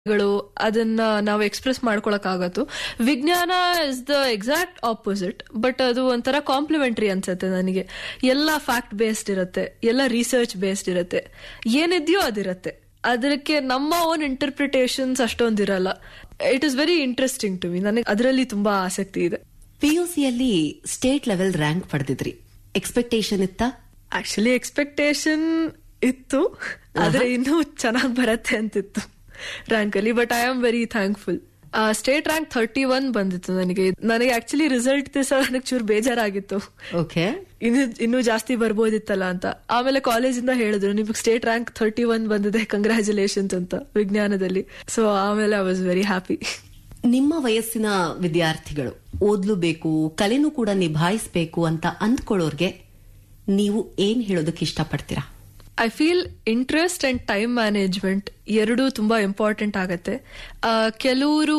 ಗಳು ಅದನ್ನ ನಾವು ಎಕ್ಸ್ಪ್ರೆಸ್ ಮಾಡ್ಕೊಳಕ್ ಆಗತ್ತು ವಿಜ್ಞಾನ is the exact opposite but ಅದು ಒಂಥರ ಕಾಂಪ್ಲಿಮೆಂಟರಿ ಅನ್ಸುತ್ತೆ ನನಗೆ ಎಲ್ಲ ಫ್ಯಾಕ್ಟ್ ಬೇಸ್ಡ್ ಇರುತ್ತೆ ಎಲ್ಲ ರಿಸರ್ಚ್ ಬೇಸ್ಡ್ ಇರುತ್ತೆ ಏನಿದೆಯೋ ಅದಿರತ್ತೆ ಅದಕ್ಕೆ ನಮ್ಮ ಓನ್ ಇಂಟರ್ಪ್ರಿಟೇಷನ್ಸ್ ಅಷ್ಟೊಂದಿರಲ್ಲ it is very interesting to me ನನಗೆ ಅದರಲ್ಲಿ ತುಂಬಾ ಆಸಕ್ತಿ ಇದೆ ಪಿಯುಸಿಯಲ್ಲಿ ಸ್ಟೇಟ್ ಲೆವೆಲ್ ರ್ಯಾಂಕ್ ಪಡೆದಿದ್ರಿ ಎಕ್ಸ್ಪೆಕ್ಟೇಷನ್ ಇತ್ತಾ ಆಕ್ಚುಲಿ ಎಕ್ಸ್ಪೆಕ್ಟೇಷನ್ ಇತ್ತು ಆದ್ರೆ ಇನ್ನೂ ಚೆನ್ನಾಗಿ ಬರತ್ತೆ ಅಂತಿತ್ತು ರ್ಯಾಂಕ್ ಅಲ್ಲಿ but I am very thankful state rank thirty one ಬಂದಿತ್ತು ನನಗೆ ನನಗೆ ಆಕ್ಚುಲಿ ರಿಸಲ್ಟ್ ದಿವಸ ನನಗೆ ಚೂರು ಬೇಜಾರಾಗಿತ್ತು ಓಕೆ ಇನ್ನು ಇನ್ನೂ ಜಾಸ್ತಿ ಬರ್ಬೋದಿತ್ತಲ್ಲ ಅಂತ ಆಮೇಲೆ ಕಾಲೇಜಿಂದ ಹೇಳಿದ್ರು ನಿಮಗೆ ಸ್ಟೇಟ್ ರ್ಯಾಂಕ್ ಥರ್ಟಿ ಒನ್ ಬಂದಿದೆ ಕಂಗ್ರ್ಯಾಚುಲೇಷನ್ಸ್ ಅಂತ ವಿಜ್ಞಾನದಲ್ಲಿ ಸೊ ಆಮೇಲೆ ಐ ವಾಸ್ ವೆರಿ ಹ್ಯಾಪಿ ನಿಮ್ಮ ವಯಸ್ಸಿನ ವಿದ್ಯಾರ್ಥಿಗಳು ಓದ್ಲುಬೇಕು ಕಲೆನೂ ಕೂಡ ನಿಭಾಯಿಸಬೇಕು ಅಂತ ಅಂದ್ಕೊಳ್ಳೋರ್ಗೆ ನೀವು ಏನ್ ಹೇಳೋದಕ್ಕೆ ಇಷ್ಟಪಡ್ತೀರಾ I feel interest and time management ಎರಡೂ ತುಂಬಾ ಇಂಪಾರ್ಟೆಂಟ್ ಆಗತ್ತೆ ಕೆಲವರು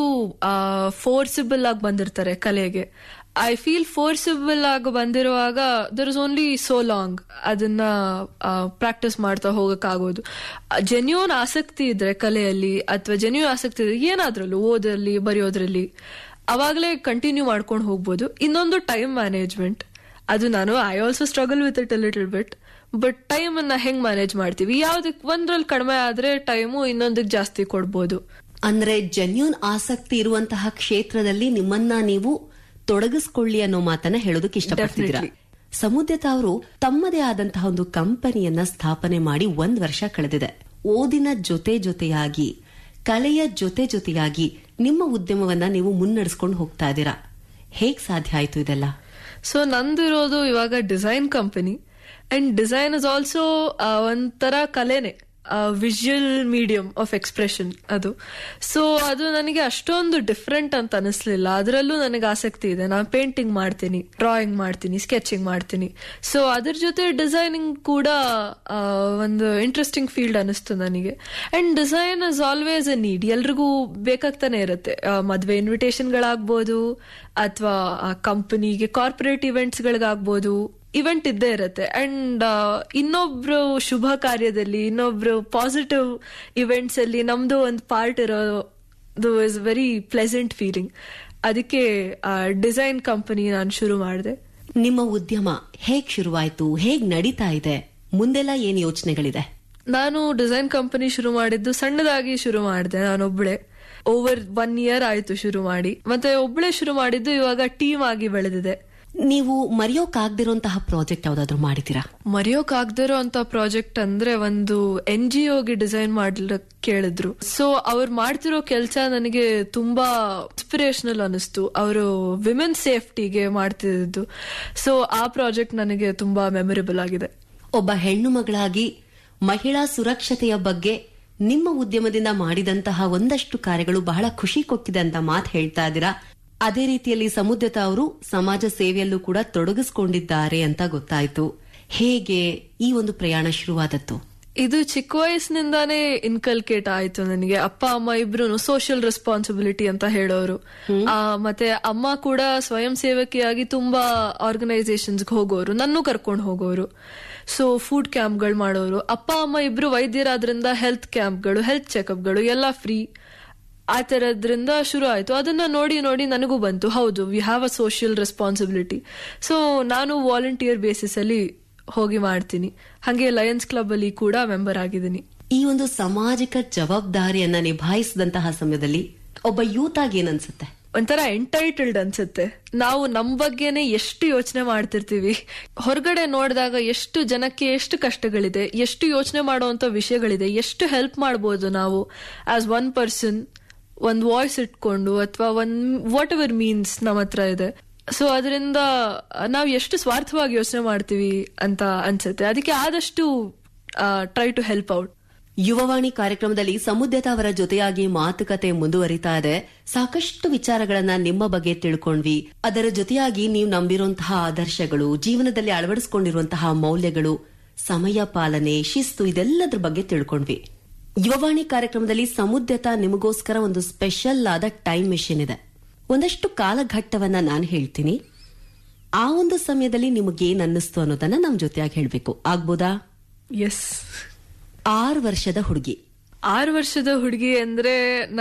ಫೋರ್ಸಿಬಲ್ ಆಗಿ ಬಂದಿರ್ತಾರೆ ಕಲೆಗೆ ಐ ಫೀಲ್ ಫೋರ್ಸಿಬಲ್ ಆಗಿ ಬಂದಿರುವಾಗ there is only so long ಅದನ್ನ ಪ್ರಾಕ್ಟೀಸ್ ಮಾಡ್ತಾ ಹೋಗಕ್ಕಾಗೋದು ಜೆನ್ಯೂನ್ ಆಸಕ್ತಿ ಇದ್ರೆ ಕಲೆಯಲ್ಲಿ ಅಥವಾ ಜೆನ್ಯೂನ್ ಆಸಕ್ತಿ ಇದ್ರೆ ಏನಾದ್ರಲ್ಲೂ ಓದಲ್ಲಿ ಬರೆಯೋದ್ರಲ್ಲಿ ಅವಾಗಲೇ ಕಂಟಿನ್ಯೂ ಮಾಡ್ಕೊಂಡು ಹೋಗ್ಬೋದು ಇನ್ನೊಂದು ಟೈಮ್ ಮ್ಯಾನೇಜ್ಮೆಂಟ್ ಅದು ನಾನು I also struggle with it little bit but time ಅನ್ನ ಹೆಂಗ್ ಮ್ಯಾನೇಜ್ ಮಾಡ್ತೀವಿ ಯಾವ್ದಕ್ ಒಂದ್ರಲ್ಲಿ ಕಡಿಮೆ ಆದ್ರೆ ಟೈಮು ಇನ್ನೊಂದಕ್ಕೆ ಜಾಸ್ತಿ ಕೊಡ್ಬೋದು ಅಂದ್ರೆ ಜೆನ್ಯೂನ್ ಆಸಕ್ತಿ ಇರುವಂತಹ ಕ್ಷೇತ್ರದಲ್ಲಿ ನಿಮ್ಮನ್ನ ನೀವು ತೊಡಗಿಸ್ಕೊಳ್ಳಿ ಅನ್ನೋ ಮಾತನ್ನ ಹೇಳೋದಕ್ಕೆ ಇಷ್ಟಪಡ್ತಿದ್ದೀರಾ ಸಮುದ್ಯತ ಅವರು ತಮ್ಮದೇ ಆದಂತಹ ಒಂದು ಕಂಪನಿಯನ್ನ ಸ್ಥಾಪನೆ ಮಾಡಿ ಒಂದ್ ವರ್ಷ ಕಳೆದಿದೆ ಓದಿನ ಜೊತೆ ಜೊತೆಯಾಗಿ ಕಲೆಯ ಜೊತೆ ಜೊತೆಯಾಗಿ ನಿಮ್ಮ ಉದ್ಯಮವನ್ನ ನೀವು ಮುನ್ನಡೆಸ್ಕೊಂಡು ಹೋಗ್ತಾ ಇದ್ದೀರಾ ಹೇಗ್ ಸಾಧ್ಯ ಆಯ್ತು ಇದೆಲ್ಲ ಸೊ ನಂದಿರೋದು ಇವಾಗ design company and design is also ಒಂಥರ ಕಲೆನೆ ವಿಜುವಲ್ ಮೀಡಿಯಂ ಆಫ್ ಎಕ್ಸ್ಪ್ರೆಷನ್ ಅದು ಸೊ ಅದು ನನಗೆ ಅಷ್ಟೊಂದು ಡಿಫ್ರೆಂಟ್ ಅಂತ ಅನಿಸ್ಲಿಲ್ಲ ಅದರಲ್ಲೂ ನನಗೆ ಆಸಕ್ತಿ ಇದೆ ನಾನು ಪೇಂಟಿಂಗ್ ಮಾಡ್ತೀನಿ ಡ್ರಾಯಿಂಗ್ ಮಾಡ್ತೀನಿ ಸ್ಕೆಚಿಂಗ್ ಮಾಡ್ತೀನಿ ಸೊ ಅದ್ರ ಜೊತೆ ಡಿಸೈನಿಂಗ್ ಕೂಡ ಆ, ಒಂದು ಇಂಟ್ರೆಸ್ಟಿಂಗ್ ಫೀಲ್ಡ್ ಅನಿಸ್ತು ನನಗೆ and design is always a need ಎಲ್ರಿಗೂ ಬೇಕಾಗ್ತಾನೆ ಇರುತ್ತೆ ಆ, ಮದ್ವೆ ಇನ್ವಿಟೇಷನ್ಗಳಾಗ್ಬೋದು ಅಥವಾ ಕಂಪನಿಗೆ ಕಾರ್ಪೊರೇಟ್ ಇವೆಂಟ್ಸ್ಗಳಿಗಾಗ್ಬೋದು ಇವೆಂಟ್ ಇದ್ದೇ ಇರುತ್ತೆ ಅಂಡ್ ಇನ್ನೊಬ್ರು ಶುಭ ಕಾರ್ಯದಲ್ಲಿ ಇನ್ನೊಬ್ರು ಪಾಸಿಟಿವ್ ಇವೆಂಟ್ಸ್ ಅಲ್ಲಿ ನಮ್ದು ಒಂದು ಪಾರ್ಟ್ ಇರೋದು ಇಸ್ ವೆರಿ ಪ್ಲೆಸೆಂಟ್ ಫೀಲಿಂಗ್ ಅದಕ್ಕೆ ಡಿಸೈನ್ ಕಂಪನಿ ನಾನು ಶುರು ಮಾಡಿದೆ ನಿಮ್ಮ ಉದ್ಯಮ ಹೇಗ್ ಶುರುವಾಯ್ತು ಹೇಗ್ ನಡೀತಾ ಇದೆ ಮುಂದೆಲ್ಲ ಏನ್ ಯೋಚನೆಗಳಿದೆ ನಾನು ಡಿಸೈನ್ ಕಂಪನಿ ಶುರು ಮಾಡಿದ್ದು ಸಣ್ಣದಾಗಿ ಶುರು ಮಾಡಿದೆ ನಾನೊಬ್ಳೆ ಓವರ್ ಒನ್ ಇಯರ್ ಆಯ್ತು ಶುರು ಮಾಡಿ ಮತ್ತೆ ಒಬ್ಳೆ ಶುರು ಮಾಡಿದ್ದು ಇವಾಗ ಟೀಮ್ ಆಗಿ ಬೆಳೆದಿದೆ ನೀವು ಮರೆಯೋಕಾಗ್ದಿರೋಂತಹ ಪ್ರಾಜೆಕ್ಟ್ ಯಾವ್ದಾದ್ರು ಮಾಡಿದ್ದೀರಾ ಮರೆಯೋಕ್ ಆಗ್ದಿರೋ ಅಂತ ಪ್ರಾಜೆಕ್ಟ್ ಅಂದ್ರೆ ಒಂದು ಎನ್ ಜಿ ಒಗೆ ಡಿಸೈನ್ ಮಾಡ್ಲಿಕ್ ಕೇಳಿದ್ರು ಸೊ ಅವ್ರು ಮಾಡ್ತಿರೋ ಕೆಲಸ ನನಗೆ ತುಂಬಾ ಇನ್ಸ್ಪಿರೇಷನಲ್ ಅನಿಸ್ತು ಅವರು ವಿಮೆನ್ ಸೇಫ್ಟಿಗೆ ಮಾಡ್ತಿದ್ದು ಸೊ ಆ ಪ್ರಾಜೆಕ್ಟ್ ನನಗೆ ತುಂಬಾ ಮೆಮೊರೇಬಲ್ ಆಗಿದೆ ಒಬ್ಬ ಹೆಣ್ಣು ಮಗಳಾಗಿ ಮಹಿಳಾ ಸುರಕ್ಷತೆಯ ಬಗ್ಗೆ ನಿಮ್ಮ ಉದ್ಯಮದಿಂದ ಮಾಡಿದಂತಹ ಒಂದಷ್ಟು ಕಾರ್ಯಗಳು ಬಹಳ ಖುಷಿ ಕೊಟ್ಟಿದೆ ಅಂತ ಮಾತು ಹೇಳ್ತಾ ಇದ್ದೀರಾ ಅದೇ ರೀತಿಯಲ್ಲಿ ಸಮುದ್ರತ ಅವರು ಸಮಾಜ ಸೇವೆಯಲ್ಲೂ ಕೂಡ ತೊಡಗಿಸಿಕೊಂಡಿದ್ದಾರೆ ಅಂತ ಗೊತ್ತಾಯ್ತು ಹೇಗೆ ಈ ಒಂದು ಪ್ರಯಾಣ ಶುರುವಾದದ್ದು ಇದು ಚಿಕ್ಕ ವಯಸ್ಸಿನಿಂದಾನೇ ಇನ್ಕಲ್ಕೇಟ್ ಆಯ್ತು ನನಗೆ ಅಪ್ಪ ಅಮ್ಮ ಇಬ್ರು ಸೋಷಿಯಲ್ ರೆಸ್ಪಾನ್ಸಿಬಿಲಿಟಿ ಅಂತ ಹೇಳೋರು ಆ, ಮತ್ತೆ ಅಮ್ಮ ಕೂಡ ಸ್ವಯಂ ಸೇವಕಿಯಾಗಿ ತುಂಬಾ ಆರ್ಗನೈಸೇಷನ್ಸ್ ಹೋಗೋರು ನನ್ನೂ ಕರ್ಕೊಂಡು ಹೋಗೋರು ಸೊ ಫುಡ್ ಕ್ಯಾಂಪ್ಗಳು ಮಾಡೋರು ಅಪ್ಪ ಅಮ್ಮ ಇಬ್ರು ವೈದ್ಯರಾದ್ರಿಂದ ಹೆಲ್ತ್ ಕ್ಯಾಂಪ್ಗಳು ಹೆಲ್ತ್ ಚೆಕಪ್ಗಳು ಎಲ್ಲ ಫ್ರೀ ಆ ತರದ್ರಿಂದ ಶುರು ಆಯ್ತು ಅದನ್ನ ನೋಡಿ ನೋಡಿ ನನಗೂ ಬಂತು ಹೌದು we have a social responsibility so ನಾನು ವಾಲಂಟಿಯರ್ ಬೇಸಿಸ್ ಅಲ್ಲಿ ಹೋಗಿ ಮಾಡ್ತೀನಿ ಹಾಗೆ ಲಯನ್ಸ್ ಕ್ಲಬ್ ಅಲ್ಲಿ ಕೂಡ ಮೆಂಬರ್ ಆಗಿದ್ದೀನಿ ಈ ಒಂದು ಸಾಮಾಜಿಕ ಜವಾಬ್ದಾರಿಯನ್ನ ನಿಭಾಯಿಸಿದಂತಹ ಸಮಯದಲ್ಲಿ ಒಬ್ಬ ಯೂತ್ ಆಗಿ ಏನನ್ಸುತ್ತೆ ಒಂಥರ ಎಂಟೈಟಲ್ಡ್ ಅನ್ಸುತ್ತೆ ನಾವು ನಮ್ ಬಗ್ಗೆನೆ ಎಷ್ಟು ಯೋಚನೆ ಮಾಡ್ತಿರ್ತೀವಿ ಹೊರಗಡೆ ನೋಡಿದಾಗ ಎಷ್ಟು ಜನಕ್ಕೆ ಎಷ್ಟು ಕಷ್ಟಗಳಿದೆ ಎಷ್ಟು ಯೋಚನೆ ಮಾಡುವಂತ ವಿಷಯಗಳಿದೆ ಎಷ್ಟು ಹೆಲ್ಪ್ ಮಾಡ್ಬೋದು ನಾವು ಆಸ್ ಒನ್ ಪರ್ಸನ್ ಒಂದ್ ವಾಯ್ಸ್ ಇಟ್ಕೊಂಡು ಅಥವಾ ಒಂದ್ ವಾಟ್ ಎವರ್ ಮೀನ್ಸ್ ನಮ್ಮ ಹತ್ರ ಇದೆ ಸೊ ಅದರಿಂದ ನಾವು ಎಷ್ಟು ಸ್ವಾರ್ಥವಾಗಿ ಯೋಚನೆ ಮಾಡ್ತೀವಿ ಅಂತ ಅನ್ಸುತ್ತೆ ಅದಕ್ಕೆ ಆದಷ್ಟು try to help out Yuvavani ಕಾರ್ಯಕ್ರಮದಲ್ಲಿ ಸಮುದ್ಯತ ಅವರ ಜೊತೆಯಾಗಿ ಮಾತುಕತೆ ಮುಂದುವರಿತಾ ಇದೆ ಸಾಕಷ್ಟು ವಿಚಾರಗಳನ್ನ ನಿಮ್ಮ ಬಗ್ಗೆ ತಿಳ್ಕೊಂಡ್ವಿ ಅದರ ಜೊತೆಯಾಗಿ ನೀವು ನಂಬಿರುವಂತಹ ಆದರ್ಶಗಳು ಜೀವನದಲ್ಲಿ ಅಳವಡಿಸಿಕೊಂಡಿರುವಂತಹ ಮೌಲ್ಯಗಳು ಸಮಯ ಪಾಲನೆ ಶಿಸ್ತು ಇದೆಲ್ಲದ್ರ ಬಗ್ಗೆ ತಿಳ್ಕೊಂಡ್ವಿ ಯುವವಾಣಿ ಕಾರ್ಯಕ್ರಮದಲ್ಲಿ ಸಮುದ್ಯತ ನಿಮಗೋಸ್ಕರ ಒಂದು ಸ್ಪೆಷಲ್ ಆದ ಟೈಮ್ ಮಿಷನ್ ಇದೆ ಒಂದಷ್ಟು ಕಾಲಘಟ್ಟವನ್ನ ನಾನು ಹೇಳ್ತೀನಿ ಆ ಒಂದು ಸಮಯದಲ್ಲಿ ನಿಮಗೇನ್ ಅನ್ನಿಸ್ತು ಅನ್ನೋದನ್ನ ನಮ್ ಜೊತೆಯಾಗಿ ಹೇಳ್ಬೇಕು ಆಗ್ಬೋದಾ ಎಸ್ ಆರು ವರ್ಷದ ಹುಡುಗಿ ಆರು ವರ್ಷದ ಹುಡುಗಿ ಅಂದ್ರೆ